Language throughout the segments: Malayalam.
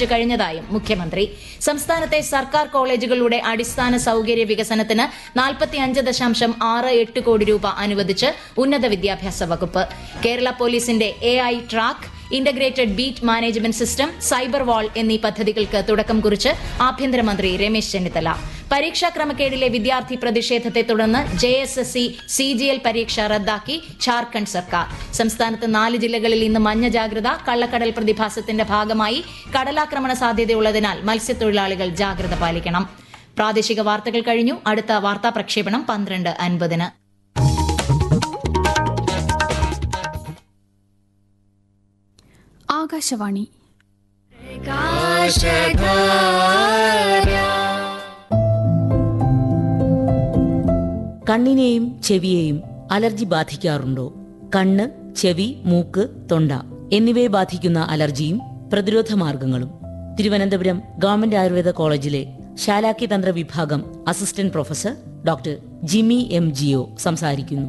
ആരംഭിച്ചു കഴിഞ്ഞതായും മുഖ്യമന്ത്രി സംസ്ഥാനത്തെ സർക്കാർ കോളേജുകളുടെ അടിസ്ഥാന സൌകര്യ വികസനത്തിന് നാൽപ്പത്തിയഞ്ച് ദശാംശം ആറ് എട്ട് കോടി രൂപ അനുവദിച്ച് ഉന്നത വിദ്യാഭ്യാസ വകുപ്പ് കേരള പോലീസിന്റെ A I track integrated beat management system cyber wall എന്നീ പദ്ധതികൾക്ക് തുടക്കം കുറിച്ച് ആഭ്യന്തരമന്ത്രി രമേശ് ചെന്നിത്തല പരീക്ഷാ ക്രമക്കേടിലെ വിദ്യാർത്ഥി പ്രതിഷേധത്തെ തുടർന്ന് J S S C C G L പരീക്ഷ റദ്ദാക്കി ഝാർഖണ്ഡ് സർക്കാർ സംസ്ഥാനത്ത് നാല് ജില്ലകളിൽ ഇന്ന് മഞ്ഞ ജാഗ്രത കള്ളക്കടൽ പ്രതിഭാസത്തിന്റെ ഭാഗമായി കടലാക്രമണ സാധ്യതയുള്ളതിനാൽ മത്സ്യത്തൊഴിലാളികൾ ജാഗ്രത പാലിക്കണം പ്രാദേശിക വാർത്തകൾ കഴിഞ്ഞു അടുത്ത വാർത്താ പ്രക്ഷേപണം പന്ത്രണ്ട് അൻപതിന് ആകാശവാണി കണ്ണിനെയും ചെവിയെയും അലർജി ബാധിക്കാറുണ്ടോ കണ്ണ് ചെവി മൂക്ക് തൊണ്ട എന്നിവയെ ബാധിക്കുന്ന അലർജിയും പ്രതിരോധ മാർഗങ്ങളും തിരുവനന്തപുരം ഗവൺമെന്റ് ആയുർവേദ കോളേജിലെ ശാലാക്കി തന്ത്ര വിഭാഗം assistant professor doctor Jimmy M ജിഒ സംസാരിക്കുന്നു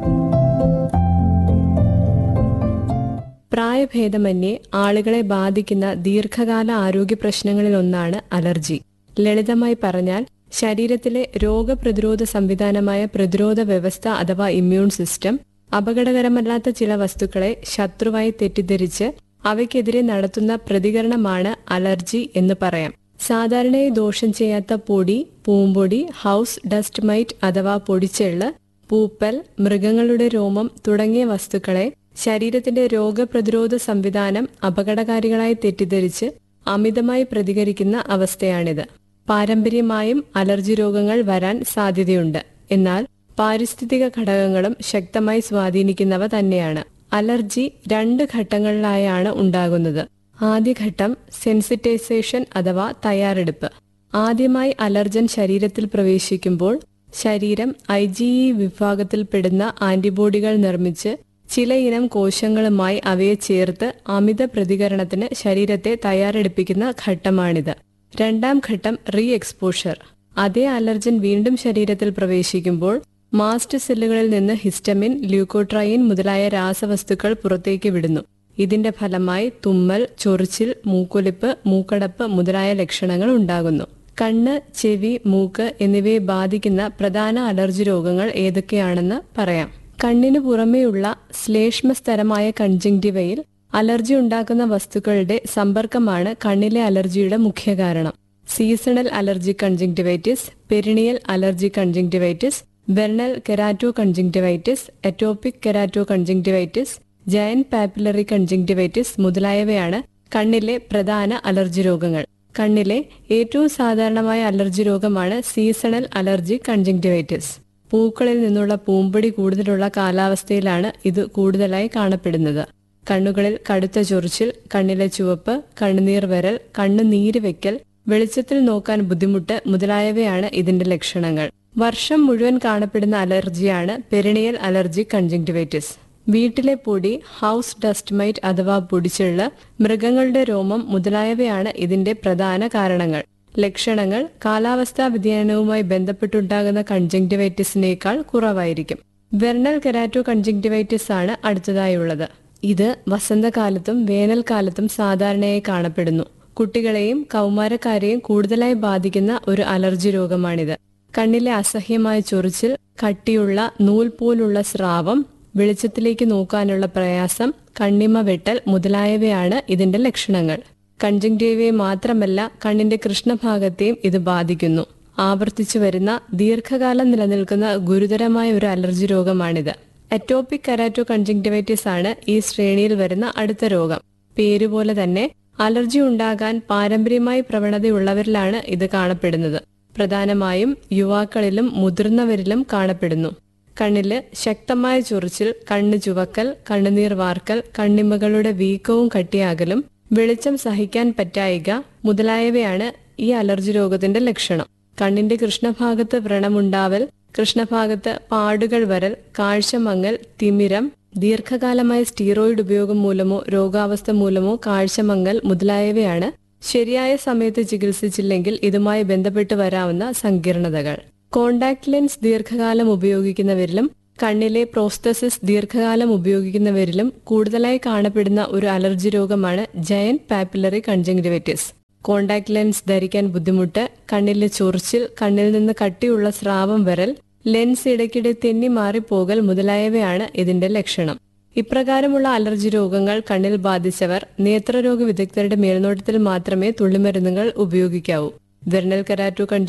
പ്രായഭേദമന്യേ ആളുകളെ ബാധിക്കുന്ന ദീർഘകാല ആരോഗ്യ പ്രശ്നങ്ങളിൽ ഒന്നാണ് അലർജി ലളിതമായി പറഞ്ഞാൽ ശരീരത്തിലെ രോഗപ്രതിരോധ സംവിധാനമായ പ്രതിരോധ വ്യവസ്ഥ അഥവാ ഇമ്മ്യൂൺ സിസ്റ്റം അപകടകരമല്ലാത്ത ചില വസ്തുക്കളെ ശത്രുവായി തെറ്റിദ്ധരിച്ച് അവയ്ക്കെതിരെ നടത്തുന്ന പ്രതികരണമാണ് അലർജി എന്ന് പറയാം സാധാരണയായി ദോഷം ചെയ്യാത്ത പൊടി പൂമ്പൊടി ഹൗസ് ഡസ്റ്റ് മൈറ്റ് അഥവാ പൊടിച്ചെള്ള് പൂപ്പൽ മൃഗങ്ങളുടെ രോമം തുടങ്ങിയ വസ്തുക്കളെ ശരീരത്തിന്റെ രോഗപ്രതിരോധ സംവിധാനം അപകടകാരികളായി തെറ്റിദ്ധരിച്ച് അമിതമായി പ്രതികരിക്കുന്ന അവസ്ഥയാണിത് പാരമ്പര്യമായും അലർജി രോഗങ്ങൾ വരാൻ സാധ്യതയുണ്ട് എന്നാൽ പാരിസ്ഥിതിക ഘടകങ്ങളും ശക്തമായി സ്വാധീനിക്കുന്നവ തന്നെയാണ് അലർജി രണ്ട് ഘട്ടങ്ങളിലായാണ് ഉണ്ടാകുന്നത് ആദ്യഘട്ടം സെൻസിറ്റൈസേഷൻ അഥവാ തയ്യാറെടുപ്പ് ആദ്യമായി അലർജൻ ശരീരത്തിൽ പ്രവേശിക്കുമ്പോൾ ശരീരം ഐ ജി ഇ വിഭാഗത്തിൽപ്പെടുന്ന ആന്റിബോഡികൾ നിർമ്മിച്ച് ചിലയിനം കോശങ്ങളുമായി അവയെ ചേർത്ത് അമിത പ്രതികരണത്തിന് ശരീരത്തെ തയ്യാറെടുപ്പിക്കുന്ന ഘട്ടമാണിത് രണ്ടാം ഘട്ടം റീ എക്സ്പോഷർ അതേ അലർജൻ വീണ്ടും ശരീരത്തിൽ പ്രവേശിക്കുമ്പോൾ മാസ്റ്റ് സെല്ലുകളിൽ നിന്ന് ഹിസ്റ്റമിൻ ല്യൂക്കോട്രൈൻ മുതലായ രാസവസ്തുക്കൾ പുറത്തേക്ക് വിടുന്നു ഇതിന്റെ ഫലമായി തുമ്മൽ ചൊറിച്ചിൽ മൂക്കൊലിപ്പ് മൂക്കടപ്പ് മുതലായ ലക്ഷണങ്ങൾ ഉണ്ടാകുന്നു കണ്ണ് ചെവി മൂക്ക് എന്നിവയെ ബാധിക്കുന്ന പ്രധാന അലർജി രോഗങ്ങൾ ഏതൊക്കെയാണെന്ന് പറയാം കണ്ണിനു പുറമേയുള്ള ശ്ലേഷ്മസ്തരമായ കൺജങ്ടിവയിൽ അലർജി ഉണ്ടാക്കുന്ന വസ്തുക്കളുടെ സമ്പർക്കമാണ് കണ്ണിലെ അലർജിയുടെ മുഖ്യ കാരണം seasonal allergy conjunctivitis perennial allergy conjunctivitis vernal keratoconjunctivitis atopic keratoconjunctivitis giant papillary conjunctivitis മുതലായവയാണ് കണ്ണിലെ പ്രധാന അലർജി രോഗങ്ങൾ കണ്ണിലെ ഏറ്റവും സാധാരണമായ അലർജി രോഗമാണ് സീസണൽ അലർജി കൺജങ്ടിവൈറ്റിസ് പൂക്കളിൽ നിന്നുള്ള പൂമ്പൊടി കൂടുതലുള്ള കാലാവസ്ഥയിലാണ് ഇത് കൂടുതലായി കാണപ്പെടുന്നത് കണ്ണുകളിൽ കടുത്ത ചൊറിച്ചിൽ കണ്ണിലെ ചുവപ്പ് കണ്ണുനീർ വരൽ കണ്ണുനീര് വെക്കൽ വെളിച്ചത്തിൽ നോക്കാൻ ബുദ്ധിമുട്ട് മുതലായവയാണ് ഇതിന്റെ ലക്ഷണങ്ങൾ വർഷം മുഴുവൻ കാണപ്പെടുന്ന അലർജിയാണ് പെരിണിയൽ അലർജി കൺജങ്ടിവൈറ്റിസ് വീട്ടിലെ പൊടി ഹൗസ് ഡസ്റ്റ് മൈറ്റ് അഥവാ പൊടിച്ചുള്ള മൃഗങ്ങളുടെ രോമം മുതലായവയാണ് ഇതിന്റെ പ്രധാന കാരണങ്ങൾ ലക്ഷണങ്ങൾ കാലാവസ്ഥാ വ്യതിയാനവുമായി ബന്ധപ്പെട്ടുണ്ടാകുന്ന കൺജങ്ടിവൈറ്റിസിനേക്കാൾ കുറവായിരിക്കും വെർണൽ കെരാറ്റോ കൺജങ്ടിവൈറ്റിസ് ആണ് അടുത്തതായുള്ളത് ഇത് വസന്തകാലത്തും വേനൽക്കാലത്തും സാധാരണയായി കാണപ്പെടുന്നു കുട്ടികളെയും കൗമാരക്കാരെയും കൂടുതലായി ബാധിക്കുന്ന ഒരു അലർജി രോഗമാണിത് കണ്ണിലെ അസഹ്യമായ ചൊറിച്ചിൽ കട്ടിയുള്ള നൂൽ പോലുള്ള സ്രാവം വെളിച്ചത്തിലേക്ക് നോക്കാനുള്ള പ്രയാസം കണ്ണിമ വെട്ടൽ മുതലായവയാണ് ഇതിന്റെ ലക്ഷണങ്ങൾ കൺജങ്ടീവയെ മാത്രമല്ല കണ്ണിന്റെ കൃഷ്ണഭാഗത്തെയും ഇത് ബാധിക്കുന്നു ആവർത്തിച്ചു വരുന്ന ദീർഘകാലം നിലനിൽക്കുന്ന ഗുരുതരമായ ഒരു അലർജി രോഗമാണിത് അറ്റോപിക് കരാറ്റോ കൺജങ്ടിവൈറ്റിസ് ആണ് ഈ ശ്രേണിയിൽ വരുന്ന അടുത്ത രോഗം പേരുപോലെ തന്നെ അലർജി ഉണ്ടാകാൻ പാരമ്പര്യമായി പ്രവണതയുള്ളവരിലാണ് ഇത് കാണപ്പെടുന്നത് പ്രധാനമായും യുവാക്കളിലും മുതിർന്നവരിലും കാണപ്പെടുന്നു കണ്ണില് ശക്തമായ ചൊറിച്ചിൽ കണ്ണ് ചുവക്കൽ കണ്ണുനീർ വാർക്കൽ കണ്ണിമകളുടെ വീക്കവും കട്ടിയാകലും വെളിച്ചം സഹിക്കാൻ പറ്റായിക മുതലായവയാണ് ഈ അലർജി രോഗത്തിന്റെ ലക്ഷണം കണ്ണിന്റെ കൃഷ്ണഭാഗത്ത് വ്രണമുണ്ടാവൽ കൃഷ്ണഭാഗത്ത് പാടുകൾ വരൽ കാഴ്ചമങ്ങൽ തിമിരം ദീർഘകാലമായ സ്റ്റീറോയിഡ് ഉപയോഗം മൂലമോ രോഗാവസ്ഥ മൂലമോ കാഴ്ചമങ്ങൽ മുതലായവയാണ് ശരിയായ സമയത്ത് ചികിത്സിച്ചില്ലെങ്കിൽ ഇതുമായി ബന്ധപ്പെട്ട് വരാവുന്ന സങ്കീർണതകൾ കോണ്ടാക്ട് ലെൻസ് ദീർഘകാലം ഉപയോഗിക്കുന്നവരിലും കണ്ണിലെ പ്രോസ്തസിസ് ദീർഘകാലം ഉപയോഗിക്കുന്നവരിലും കൂടുതലായി കാണപ്പെടുന്ന ഒരു അലർജി രോഗമാണ് giant papillary conjunctivitis contact lens ധരിക്കാൻ ബുദ്ധിമുട്ട് കണ്ണിലെ ചൊറിച്ചിൽ കണ്ണിൽ നിന്ന് കട്ടിയുള്ള സ്രാവം വരൽ ലെൻസ് ഇടയ്ക്കിടെ തെന്നി മാറിപ്പോകൽ മുതലായവയാണ് ഇതിന്റെ ലക്ഷണം ഇപ്രകാരമുള്ള അലർജി രോഗങ്ങൾ കണ്ണിൽ ബാധിച്ചവർ നേത്രരോഗ വിദഗ്ധരുടെ മേൽനോട്ടത്തിൽ മാത്രമേ തുള്ളിമരുന്നുകൾ ഉപയോഗിക്കാവൂ വെർണൽ കരാറ്റു